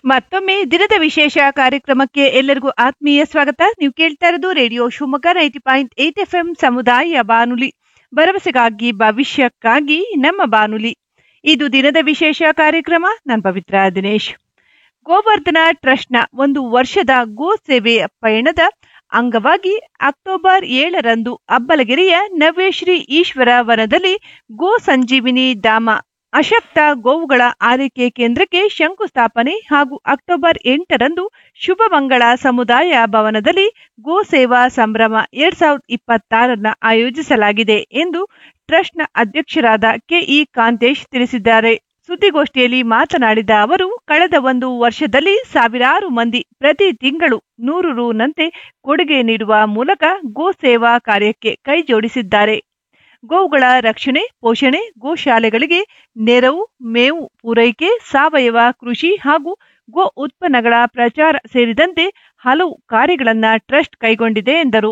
ಮತ್ತೊಮ್ಮೆ ದಿನದ ವಿಶೇಷ ಕಾರ್ಯಕ್ರಮಕ್ಕೆ ಎಲ್ಲರಿಗೂ ಆತ್ಮೀಯ ಸ್ವಾಗತ ನೀವು ಕೇಳ್ತಾ ಇರೋದು radio Shivamogga ninety point eight F M ಸಮುದಾಯ ಬಾನುಲಿ ಭರವಸೆಗಾಗಿ ಭವಿಷ್ಯಕ್ಕಾಗಿ ನಮ್ಮ ಬಾನುಲಿ ಇದು ದಿನದ ವಿಶೇಷ ಕಾರ್ಯಕ್ರಮ ನಾನು ಪವಿತ್ರ ದಿನೇಶ್ ಗೋವರ್ಧನ ಟ್ರಸ್ಟ್ನ ಒಂದು ವರ್ಷದ ಗೋ ಸೇವೆಯ ಪಯಣದ ಅಂಗವಾಗಿ ಅಕ್ಟೋಬರ್ ಏಳರಂದು ಅಬ್ಬಲಗೆರೆಯ ನವ್ಯಶ್ರೀ ಈಶ್ವರ ವನದಲ್ಲಿ ಗೋ ಸಂಜೀವಿನಿ ಧಾಮ ಅಶಕ್ತ ಗೋವುಗಳ ಆರೈಕೆ ಕೇಂದ್ರಕ್ಕೆ ಶಂಕುಸ್ಥಾಪನೆ ಹಾಗೂ ಅಕ್ಟೋಬರ್ ಎಂಟರಂದು ಶುಭಮಂಗಳ ಸಮುದಾಯ ಭವನದಲ್ಲಿ ಗೋ ಸೇವಾ ಸಂಭ್ರಮ ಎರಡ್ ಸಾವಿರದ ಇಪ್ಪತ್ತಾರನ್ನ ಆಯೋಜಿಸಲಾಗಿದೆ ಎಂದು ಟ್ರಸ್ಟ್ನ ಅಧ್ಯಕ್ಷರಾದ ಕೆಇ ಕಾಂತೇಶ್ ತಿಳಿಸಿದ್ದಾರೆ ಸುದ್ದಿಗೋಷ್ಠಿಯಲ್ಲಿ ಮಾತನಾಡಿದ ಅವರು ಕಳೆದ ಒಂದು ವರ್ಷದಲ್ಲಿ ಸಾವಿರಾರು ಮಂದಿ ಪ್ರತಿ ತಿಂಗಳು ನೂರು ರುನಂತೆ ಕೊಡುಗೆ ನೀಡುವ ಮೂಲಕ ಗೋ ಸೇವಾ ಕಾರ್ಯಕ್ಕೆ ಕೈ ಜೋಡಿಸಿದ್ದಾರೆ ಗೋವುಗಳ ರಕ್ಷಣೆ ಪೋಷಣೆ ಗೋಶಾಲೆಗಳಿಗೆ ನೆರವು ಮೇವು ಪೂರೈಕೆ ಸಾವಯವ ಕೃಷಿ ಹಾಗೂ ಗೋ ಉತ್ಪನ್ನಗಳ ಪ್ರಚಾರ ಸೇರಿದಂತೆ ಹಲವು ಕಾರ್ಯಗಳನ್ನು ಟ್ರಸ್ಟ್ ಕೈಗೊಂಡಿದೆ ಎಂದರು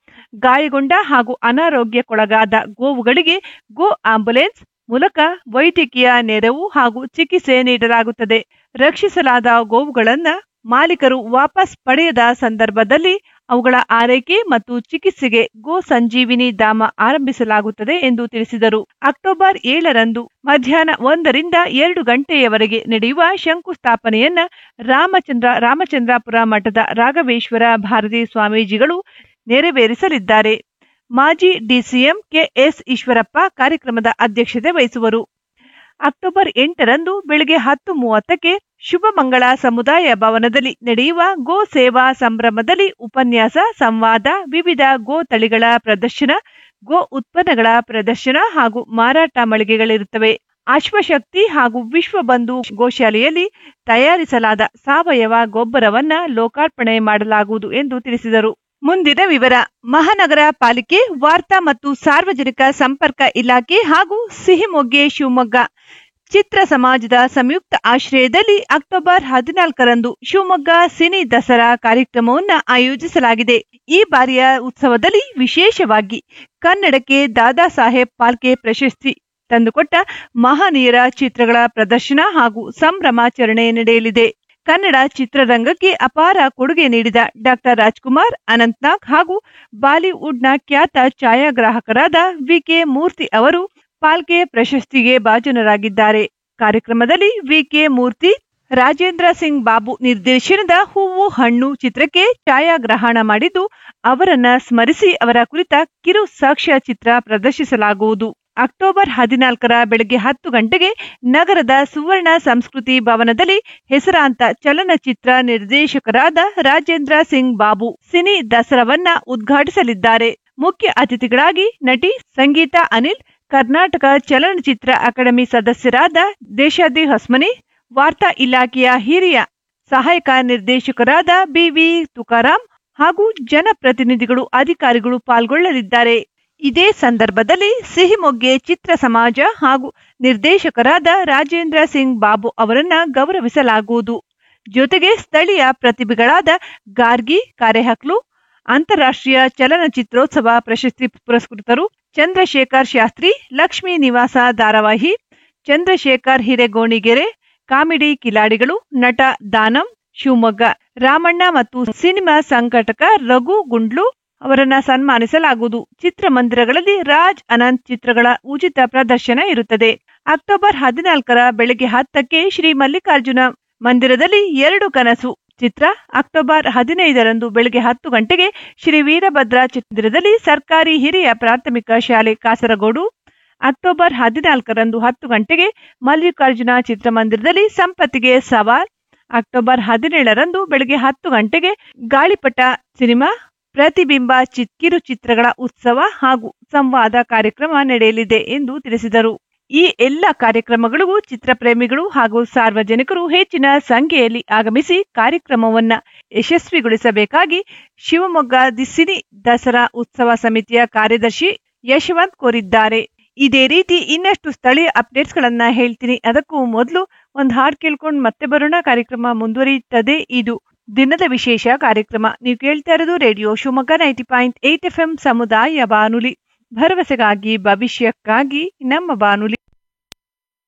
ಗಾಯಗೊಂಡ ಹಾಗೂ ಅನಾರೋಗ್ಯಕ್ಕೊಳಗಾದ ಗೋವುಗಳಿಗೆ ಗೋ ಆಂಬುಲೆನ್ಸ್ ಮೂಲಕ ವೈದ್ಯಕೀಯ ನೆರವು ಹಾಗೂ ಚಿಕಿತ್ಸೆ ನೀಡಲಾಗುತ್ತದೆ ರಕ್ಷಿಸಲಾದ ಗೋವುಗಳನ್ನು ಮಾಲೀಕರು ವಾಪಸ್ ಪಡೆಯದ ಸಂದರ್ಭದಲ್ಲಿ ಅವುಗಳ ಆರೈಕೆ ಮತ್ತು ಚಿಕಿತ್ಸೆಗೆ ಗೋ ಸಂಜೀವಿನಿ ಧಾಮ ಆರಂಭಿಸಲಾಗುತ್ತದೆ ಎಂದು ತಿಳಿಸಿದರು ಅಕ್ಟೋಬರ್ ಏಳರಂದು ಮಧ್ಯಾಹ್ನ ಒಂದರಿಂದ ಎರಡು ಗಂಟೆಯವರೆಗೆ ನಡೆಯುವ ಶಂಕುಸ್ಥಾಪನೆಯನ್ನ ರಾಮಚಂದ್ರ ರಾಮಚಂದ್ರಾಪುರ ಮಠದ ರಾಘವೇಶ್ವರ ಭಾರತಿ ಸ್ವಾಮೀಜಿಗಳು ನೆರವೇರಿಸಲಿದ್ದಾರೆ ಮಾಜಿ ಡಿಸಿಎಂ ಕೆಎಸ್ ಈಶ್ವರಪ್ಪ ಕಾರ್ಯಕ್ರಮದ ಅಧ್ಯಕ್ಷತೆ ವಹಿಸುವರು ಅಕ್ಟೋಬರ್ ಎಂಟರಂದು ಬೆಳಗ್ಗೆ ಹತ್ತು ಮೂವತ್ತಕ್ಕೆ ಶುಭಮಂಗಳ ಸಮುದಾಯ ಭವನದಲ್ಲಿ ನಡೆಯುವ ಗೋ ಸೇವಾ ಸಂಭ್ರಮದಲ್ಲಿ ಉಪನ್ಯಾಸ ಸಂವಾದ ವಿವಿಧ ಗೋ ತಳಿಗಳ ಪ್ರದರ್ಶನ ಗೋ ಉತ್ಪನ್ನಗಳ ಪ್ರದರ್ಶನ ಹಾಗೂ ಮಾರಾಟ ಮಳಿಗೆಗಳಿರುತ್ತವೆ ಅಶ್ವಶಕ್ತಿ ಹಾಗೂ ವಿಶ್ವಬಂಧು ಗೋಶಾಲೆಯಲ್ಲಿ ತಯಾರಿಸಲಾದ ಸಾವಯವ ಗೊಬ್ಬರವನ್ನ ಲೋಕಾರ್ಪಣೆ ಮಾಡಲಾಗುವುದು ಎಂದು ತಿಳಿಸಿದರು ಮುಂದಿನ ವಿವರ ಮಹಾನಗರ ಪಾಲಿಕೆ ವಾರ್ತಾ ಮತ್ತು ಸಾರ್ವಜನಿಕ ಸಂಪರ್ಕ ಇಲಾಖೆ ಹಾಗೂ ಸಿಹಿಮೊಗ್ಗೆ ಶಿವಮೊಗ್ಗ ಚಿತ್ರ ಸಮಾಜದ ಸಂಯುಕ್ತ ಆಶ್ರಯದಲ್ಲಿ ಅಕ್ಟೋಬರ್ ಹದಿನಾಲ್ಕರಂದು ಶಿವಮೊಗ್ಗ ಸಿನಿ ದಸರಾ ಕಾರ್ಯಕ್ರಮವನ್ನು ಆಯೋಜಿಸಲಾಗಿದೆ ಈ ಬಾರಿಯ ಉತ್ಸವದಲ್ಲಿ ವಿಶೇಷವಾಗಿ ಕನ್ನಡಕ್ಕೆ ದಾದಾ ಸಾಹೇಬ್ ಪಾಲ್ಕೆ ಪ್ರಶಸ್ತಿ ತಂದುಕೊಟ್ಟ ಮಹನೀಯರ ಚಿತ್ರಗಳ ಪ್ರದರ್ಶನ ಹಾಗೂ ಸಂಭ್ರಮಾಚರಣೆ ನಡೆಯಲಿದೆ ಕನ್ನಡ ಚಿತ್ರರಂಗಕ್ಕೆ ಅಪಾರ ಕೊಡುಗೆ ನೀಡಿದ ಡಾಕ್ಟರ್ ರಾಜ್ಕುಮಾರ್ ಅನಂತ್ನಾಗ್ ಹಾಗೂ ಬಾಲಿವುಡ್ನ ಖ್ಯಾತ ಛಾಯಾಗ್ರಾಹಕರಾದ ವಿಕೆ ಮೂರ್ತಿ ಅವರು ಪಾಲ್ಕೆ ಪ್ರಶಸ್ತಿಗೆ ಭಾಜನರಾಗಿದ್ದಾರೆ ಕಾರ್ಯಕ್ರಮದಲ್ಲಿ ವಿಕೆ ಮೂರ್ತಿ ರಾಜೇಂದ್ರ ಸಿಂಗ್ ಬಾಬು ನಿರ್ದೇಶನದ ಹೂವು ಹಣ್ಣು ಚಿತ್ರಕ್ಕೆ ಛಾಯಾಗ್ರಹಣ ಮಾಡಿದ್ದು ಅವರನ್ನ ಸ್ಮರಿಸಿ ಅವರ ಕುರಿತ ಕಿರು ಸಾಕ್ಷ್ಯ ಚಿತ್ರ ಪ್ರದರ್ಶಿಸಲಾಗುವುದು ಅಕ್ಟೋಬರ್ ಹದಿನಾಲ್ಕರ ಬೆಳಗ್ಗೆ ಹತ್ತು ಗಂಟೆಗೆ ನಗರದ ಸುವರ್ಣ ಸಂಸ್ಕೃತಿ ಭವನದಲ್ಲಿ ಹೆಸರಾಂತ ಚಲನಚಿತ್ರ ನಿರ್ದೇಶಕರಾದ ರಾಜೇಂದ್ರ ಸಿಂಗ್ ಬಾಬು ಸಿನಿ ದಸರಾವನ್ನ ಉದ್ಘಾಟಿಸಲಿದ್ದಾರೆ ಮುಖ್ಯ ಅತಿಥಿಗಳಾಗಿ ನಟಿ ಸಂಗೀತ ಅನಿಲ್ ಕರ್ನಾಟಕ ಚಲನಚಿತ್ರ ಅಕಾಡೆಮಿ ಸದಸ್ಯರಾದ ದೇಶಾದಿ ಹೊಸ್ಮನಿ ವಾರ್ತಾ ಇಲಾಖೆಯ ಹಿರಿಯ ಸಹಾಯಕ ನಿರ್ದೇಶಕರಾದ ಬಿವಿ ತುಕಾರಾಂ ಹಾಗೂ ಜನಪ್ರತಿನಿಧಿಗಳು ಅಧಿಕಾರಿಗಳು ಪಾಲ್ಗೊಳ್ಳಲಿದ್ದಾರೆ ಇದೇ ಸಂದರ್ಭದಲ್ಲಿ ಸಿಹಿಮೊಗ್ಗೆ ಚಿತ್ರ ಸಮಾಜ ಹಾಗೂ ನಿರ್ದೇಶಕರಾದ ರಾಜೇಂದ್ರ ಸಿಂಗ್ ಬಾಬು ಅವರನ್ನ ಗೌರವಿಸಲಾಗುವುದು ಜೊತೆಗೆ ಸ್ಥಳೀಯ ಪ್ರತಿಭೆಗಳಾದ ಗಾರ್ಗಿ ಕಾರೆಹಕ್ಲು ಅಂತಾರಾಷ್ಟ್ರೀಯ ಚಲನಚಿತ್ರೋತ್ಸವ ಪ್ರಶಸ್ತಿ ಪುರಸ್ಕೃತರು ಚಂದ್ರಶೇಖರ್ ಶಾಸ್ತ್ರಿ ಲಕ್ಷ್ಮೀ ನಿವಾಸ ಧಾರಾವಾಹಿ ಚಂದ್ರಶೇಖರ್ ಹಿರೇಗೋಣಿಗೆರೆ ಕಾಮಿಡಿ ಕಿಲಾಡಿಗಳು ನಟ ದಾನಂ ಶಿವಮೊಗ್ಗ ರಾಮಣ್ಣ ಮತ್ತು ಸಿನಿಮಾ ಸಂಘಟಕ ರಘು ಗುಂಡ್ಲು ಅವರನ್ನ ಸನ್ಮಾನಿಸಲಾಗುವುದು ಚಿತ್ರಮಂದಿರಗಳಲ್ಲಿ ರಾಜ್ ಅನಂತ್ ಚಿತ್ರಗಳ ಉಚಿತ ಪ್ರದರ್ಶನ ಇರುತ್ತದೆ ಅಕ್ಟೋಬರ್ ಹದಿನಾಲ್ಕರ ಬೆಳಗ್ಗೆ ಹತ್ತಕ್ಕೆ ಶ್ರೀ ಮಲ್ಲಿಕಾರ್ಜುನ ಮಂದಿರದಲ್ಲಿ ಎರಡು ಕನಸು ಚಿತ್ರ ಅಕ್ಟೋಬರ್ ಹದಿನೈದರಂದು ಬೆಳಗ್ಗೆ ಹತ್ತು ಗಂಟೆಗೆ ಶ್ರೀ ವೀರಭದ್ರ ಚಿತ್ರದಲ್ಲಿ ಸರ್ಕಾರಿ ಹಿರಿಯ ಪ್ರಾಥಮಿಕ ಶಾಲೆ ಕಾಸರಗೋಡು ಅಕ್ಟೋಬರ್ ಹದಿನಾಲ್ಕರಂದು ಹತ್ತು ಗಂಟೆಗೆ ಮಲ್ಲಿಕಾರ್ಜುನ ಚಿತ್ರಮಂದಿರದಲ್ಲಿ ಸಂಪತ್ತಿಗೆ ಸವಾಲ್ ಅಕ್ಟೋಬರ್ ಹದಿನೇಳರಂದು ಬೆಳಗ್ಗೆ ಹತ್ತು ಗಂಟೆಗೆ ಗಾಳಿಪಟ ಸಿನಿಮಾ ಪ್ರತಿಬಿಂಬ ಕಿರು ಚಿತ್ರಗಳ ಉತ್ಸವ ಹಾಗೂ ಸಂವಾದ ಕಾರ್ಯಕ್ರಮ ನಡೆಯಲಿದೆ ಎಂದು ತಿಳಿಸಿದರು ಈ ಎಲ್ಲ ಕಾರ್ಯಕ್ರಮಗಳಿಗೂ ಚಿತ್ರಪ್ರೇಮಿಗಳು ಹಾಗೂ ಸಾರ್ವಜನಿಕರು ಹೆಚ್ಚಿನ ಸಂಖ್ಯೆಯಲ್ಲಿ ಆಗಮಿಸಿ ಕಾರ್ಯಕ್ರಮವನ್ನ ಯಶಸ್ವಿಗೊಳಿಸಬೇಕಾಗಿ ಶಿವಮೊಗ್ಗ ದಿ ಸಿನಿ ದಸರಾ ಉತ್ಸವ ಸಮಿತಿಯ ಕಾರ್ಯದರ್ಶಿ ಯಶವಂತ್ ಕೋರಿದ್ದಾರೆ ಇದೇ ರೀತಿ ಇನ್ನಷ್ಟು ಸ್ಥಳೀಯ ಅಪ್ಡೇಟ್ಸ್ ಗಳನ್ನ ಹೇಳ್ತೀನಿ ಅದಕ್ಕೂ ಮೊದಲು ಒಂದು ಹಾಡು ಕೇಳ್ಕೊಂಡು ಮತ್ತೆ ಬರೋಣ ಕಾರ್ಯಕ್ರಮ ಮುಂದುವರಿಯುತ್ತದೆ ಇದು ದಿನದ ವಿಶೇಷ ಕಾರ್ಯಕ್ರಮ ನೀವು ಕೇಳ್ತಾ ಇರೋದು radio Shivamogga ninety point eight F M ಸಮುದಾಯ ಬಾನುಲಿ ಭರವಸೆಗಾಗಿ ಭವಿಷ್ಯಕ್ಕಾಗಿ ನಮ್ಮ ಬಾನುಲಿ